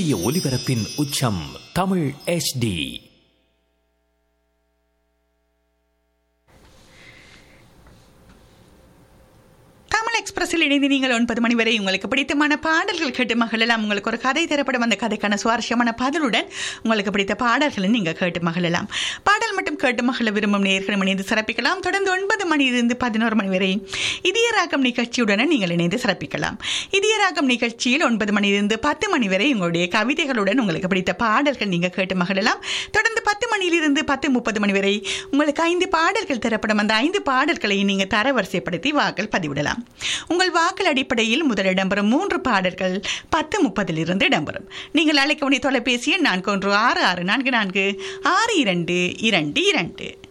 சூரிய ஒளிபரப்பின் உச்சம் தமிழ் HD தமிழ் எக்ஸ்பிரஸில் இணைந்து நீங்கள் ஒன்பது மணி வரை உங்களுக்கு பிடித்தமான பாடல்கள் கேட்டு மகிழலாம் உங்களுக்கு ஒரு கதை தரப்படும் அந்த கதைக்கான சுவாரஸ்யமான பதிலுடன் உங்களுக்கு பிடித்த பாடல்களை நீங்கள் கேட்டு மகிழலாம் பாடல் மட்டும் கேட்டு மகிழ விரும்பும் நேர்களும் இணைந்து சிறப்பிக்கலாம் தொடர்ந்து ஒன்பது மணியிலிருந்து பதினோரு மணி வரை இதய ராகம் நிகழ்ச்சியுடன் நீங்கள் இணைந்து சிறப்பிக்கலாம் இதய ராகம் நிகழ்ச்சியில் ஒன்பது மணியிலிருந்து பத்து மணி வரை உங்களுடைய கவிதைகளுடன் உங்களுக்கு பிடித்த பாடல்கள் நீங்கள் கேட்டு மகிழலாம் தொடர்ந்து பத்து மணியிலிருந்து பத்து முப்பது மணி வரை உங்களுக்கு ஐந்து பாடல்கள் தரப்படும் அந்த ஐந்து பாடல்களை நீங்கள் தரவரிசைப்படுத்தி வாக்கள் பதிவிடலாம் உங்கள் வாக்கள் அடிப்படையில் முதல் இடம்பெறும் மூன்று பாடல்கள் பத்து முப்பதிலிருந்து இடம்பெறும் நீங்கள் அழைக்க வேண்டிய தொலைபேசி எண் நான்கு ஒன்று ஆறு ஆறு நான்கு நான்கு ஆறு இரண்டு இரண்டு இரண்டு